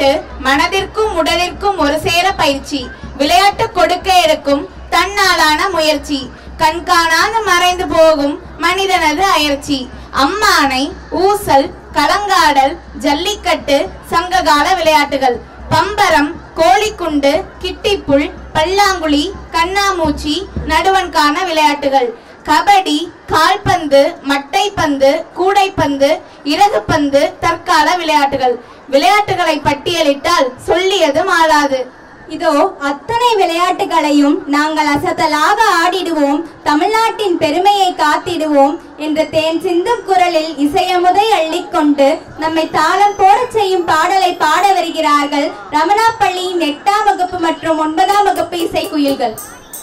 விளையாட்டு மனதிற்கும் உடலிற்கும் ஒரு சேர பயிற்சி விளையாட்டு கொடுக்க எடுக்கும் தன்னாலான முயற்சி கண்காணாது மறைந்து போகும் மனிதனது அயற்சி அம்மானை ஊசல் கலங்காடல் ஜல்லிக்கட்டு சங்ககால விளையாட்டுகள் பம்பரம் கோழிக்குண்டு கிட்டிப்புள் பல்லாங்குழி கண்ணாமூச்சி நடுவன்கான விளையாட்டுகள் கபடி கால்பந்து மட்டைப்பந்து கூடைப்பந்து இறகுப்பந்து தற்கால விளையாட்டுகள் விளையாட்டுகளை பட்டியலிட்டால் சொல்லியது மாறாது இதோ அத்தனை விளையாட்டுகளையும் நாங்கள் அசத்தலாக ஆடிடுவோம் தமிழ்நாட்டின் பெருமையை காத்திடுவோம் என்ற தேன் சிந்தும் குரலில் இசையமுதை அள்ளிக்கொண்டு நம்மை தாளம் போடச் செய்யும் பாடலை பாட வருகிறார்கள் ரமணா பள்ளியின் எட்டாம் வகுப்பு மற்றும் ஒன்பதாம் வகுப்பு இசைக்குயில்கள்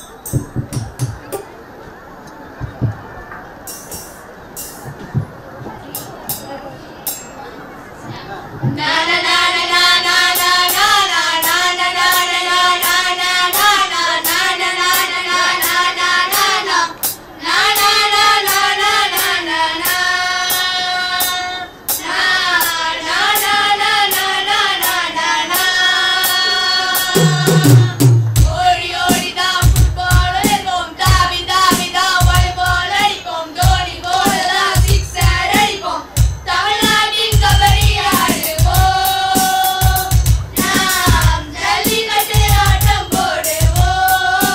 ஓடி ஓடி தான் ஃபுட்பால் அடிப்போம் தாவி தாவி தான் வாலிபால் அடிப்போம் தோனி கோல் தான் சிக்ஸர் அடிப்போம் தமிழ்நாட்டின் கபடி ஆடுவோம் நாம் ஜல்லிக்கட்டு ஆட்டம் போடுவோம்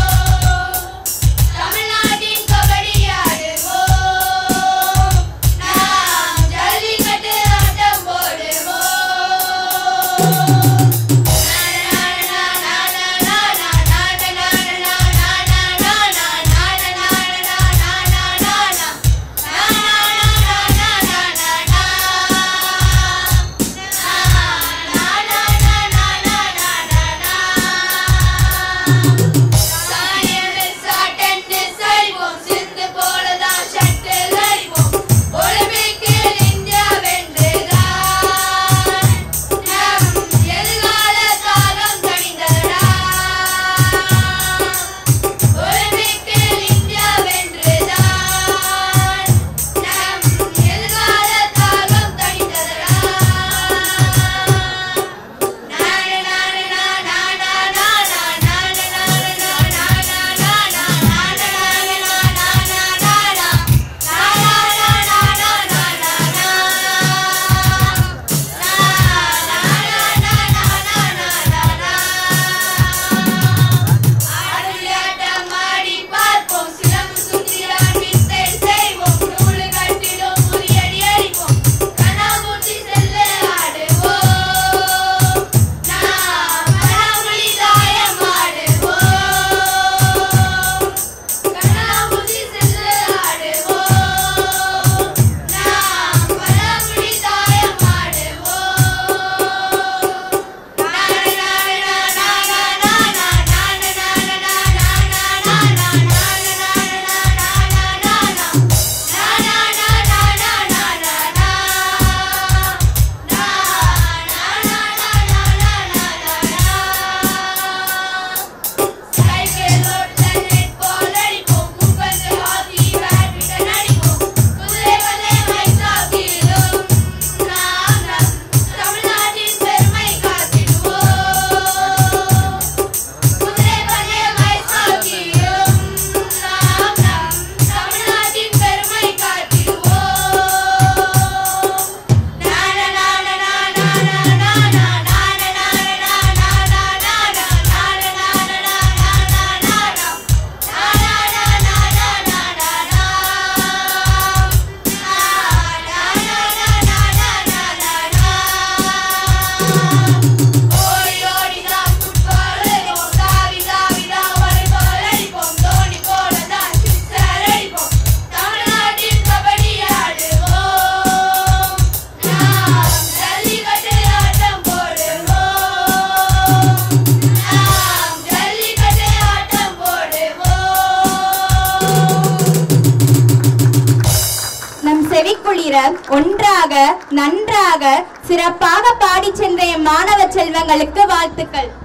தமிழ்நாட்டின் கபடி ஆடுவோம் நாம் ஜல்லிக்கட்டு ஆட்டம் போடுவோம் இந்தியா வென்றுதான் நம் எதிர்கால காலம் கணிந்ததடா ஒலிம்பிக்கில் இந்தியா வென்றுதான் நம் எதிர்கால காலம் கணிந்ததடா நானே நானே நானா நானா நானா நானா நானா நானா ஆடி பார்ப்போம் சிலம்பு சுத்திரான் வித்தை செய்வோம் நூலு கட்டிடும் முறியடி அடிப்போம் கண்ணாமூச்சி செல்ல ஆடுவோம் நாம் கண்ணாமூச்சி தாயம் ஆடுவோம் கண்ணாமூச்சி செல்ல ஆடுவோம் நாம் கண்ணாமூச்சி தாயம் சைக்கிள் ரோட்ல நெட் பால் அடிப்போம் குப்பந்து ஹாக்கி பேட்மிண்டன் அடிப்போம் குதிரை பந்தயம் ஐஸ் ஹாக்கியிலும் நாம் நம் தமிழ்நாட்டின் பெருமை காத்திடுவோம் குதிரை பந்தயம் ஐஸ் ஹாக்கியிலும் நாம் நம் தமிழ்நாட்டின் பெருமை காத்திடுவோம் நான நான நான நான நான ஓடி ஓடி தான் ஃபுட்பால் அடிப்போம் தாவி தாவி தான் வாலிபால் அடிப்போம் தோனி போல தான் சிக்ஸர் அடிப்போம் தமிழ்நாட்டின் கபடி ஆடுவோம் நாம் ஜல்லிக்கட்டு ஆட்டம் போடுவோம் நாம் ஜல்லிக்கட்டு ஆட்டம் போடுவோம் நம் செவிக்குளிர ஒன்றாக நன்றாக சிறப்பாக பாடிச் சென்ற எம் மாணவ செல்வங்களுக்கு வாழ்த்துக்கள்